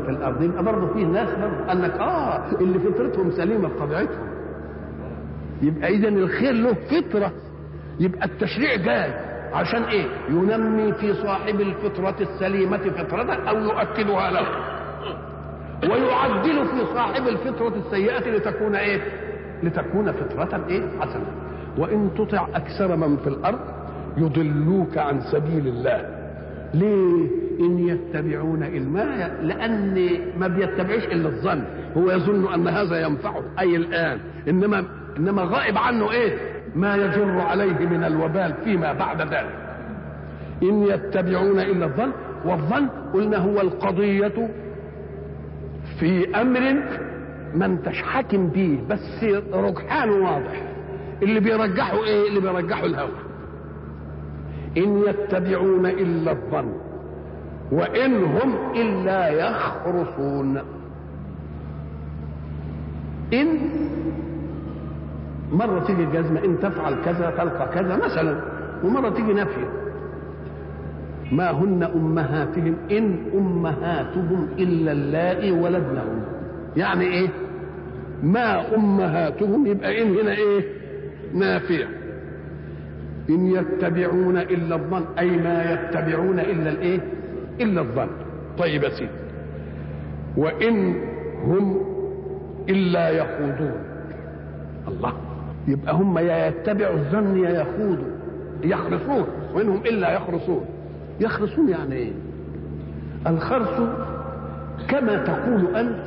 في الارض يبقى برضه فيه ناس برضه قال لك اه اللي فطرتهم سليمه بطبيعتهم يبقى اذا الخير له فطره يبقى التشريع جاي عشان ايه ينمي في صاحب الفطره السليمه فطرته او يؤكدها له ويعدل في صاحب الفطره السيئه لتكون ايه لتكون فطره ايه حسنه وان تطع اكثر من في الارض يضلوك عن سبيل الله ليه ان يتبعون الا لان ما بيتبعش الا الظن هو يظن ان هذا ينفعه اي الان انما انما غائب عنه ايه ما يجر عليه من الوبال فيما بعد ذلك ان يتبعون الا الظن والظن قلنا هو القضيه في امر ما انتش حاكم بيه بس رجحانه واضح اللي بيرجحه ايه اللي بيرجحه الهوى ان يتبعون الا الظن وان هم الا يخرصون ان مرة تيجي الجزمة إن تفعل كذا تلقى كذا مثلا ومرة تيجي نافية ما هن أمهاتهم إن أمهاتهم إلا اللائي ولدنهم يعني إيه ما أمهاتهم يبقى إن هنا إيه نافية إن يتبعون إلا الظن أي ما يتبعون إلا الإيه إلا الظن طيب يا سيدي وإن هم إلا يخوضون الله يبقى هم يا يتبعوا الظن يا يخوضوا يخرصون وإنهم إلا يخرصون يخرصون يعني إيه الخرص كما تقول أنت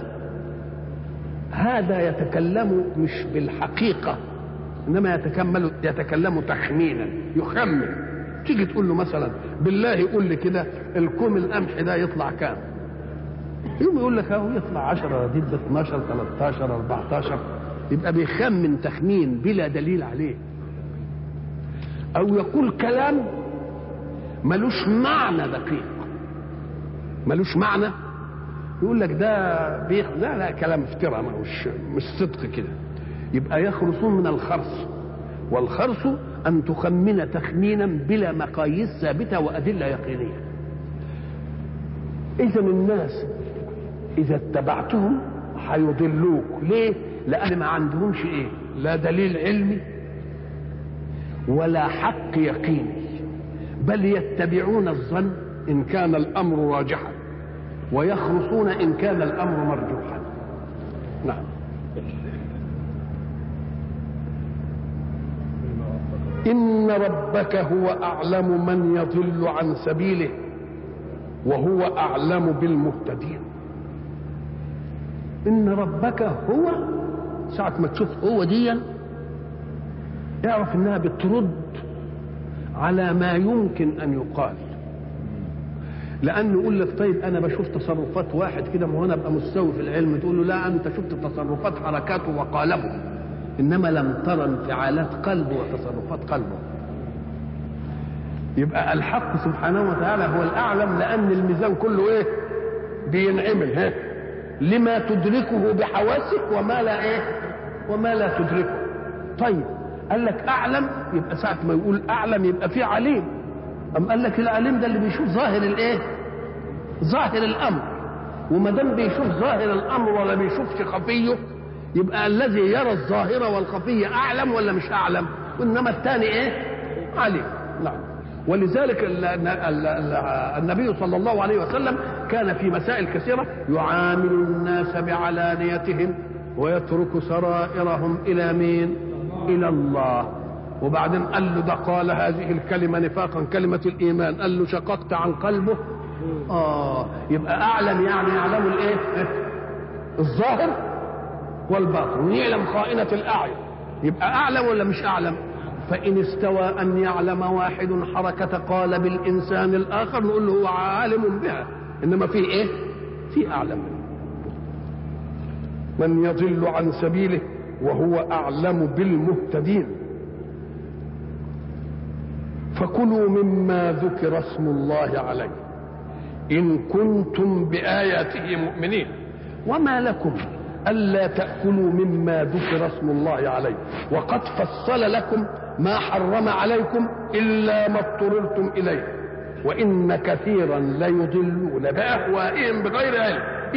هذا يتكلم مش بالحقيقة إنما يتكمل يتكلم تخمينا يخمن تيجي تقول له مثلا بالله قول لي كده الكوم القمح ده يطلع كام يوم يقول لك اهو يطلع 10 دي 12 13 14 يبقى بيخمن تخمين بلا دليل عليه او يقول كلام ملوش معنى دقيق ملوش معنى يقول لك ده بيخ... لا لا كلام افتراء مش مش صدق كده يبقى يخرصون من الخرص والخرص ان تخمن تخمينا بلا مقاييس ثابته وادله يقينيه اذا الناس اذا اتبعتهم هيضلوك ليه لان ما عندهمش ايه لا دليل علمي ولا حق يقيني بل يتبعون الظن ان كان الامر راجحا ويخرصون ان كان الامر مرجوحا نعم ان ربك هو اعلم من يضل عن سبيله وهو اعلم بالمهتدين ان ربك هو ساعة ما تشوف هو ديا اعرف انها بترد على ما يمكن ان يقال لانه يقول لك طيب انا بشوف تصرفات واحد كده ما هو انا ابقى مستوي في العلم تقول له لا انت شفت تصرفات حركاته وقالبه انما لم ترى انفعالات قلبه وتصرفات قلبه يبقى الحق سبحانه وتعالى هو الاعلم لان الميزان كله ايه بينعمل ها لما تدركه بحواسك وما لا ايه وما لا تدركه طيب قال لك اعلم يبقى ساعه ما يقول اعلم يبقى في عليم أم قال لك العليم ده اللي بيشوف ظاهر الايه ظاهر الامر وما دام بيشوف ظاهر الامر ولا بيشوفش خفيه يبقى الذي يرى الظاهر والخفيه اعلم ولا مش اعلم وانما الثاني ايه عليم نعم ولذلك النبي صلى الله عليه وسلم كان في مسائل كثيرة يعامل الناس بعلانيتهم ويترك سرائرهم إلى مين إلى الله وبعدين قال له ده قال هذه الكلمة نفاقا كلمة الإيمان قال له شققت عن قلبه آه يبقى أعلم يعني يعلم الإيه الظاهر والباطن ويعلم خائنة الأعين يبقى أعلم ولا مش أعلم فإن استوى أن يعلم واحد حركة قالب الإنسان الآخر نقول له هو عالم بها إنما في إيه؟ في أعلم من يضل عن سبيله وهو أعلم بالمهتدين فكلوا مما ذكر اسم الله عليه إن كنتم بآياته مؤمنين وما لكم ألا تأكلوا مما ذكر اسم الله عليه وقد فصل لكم ما حرم عليكم إلا ما اضطررتم إليه وإن كثيرا ليضلون بأهوائهم بغير علم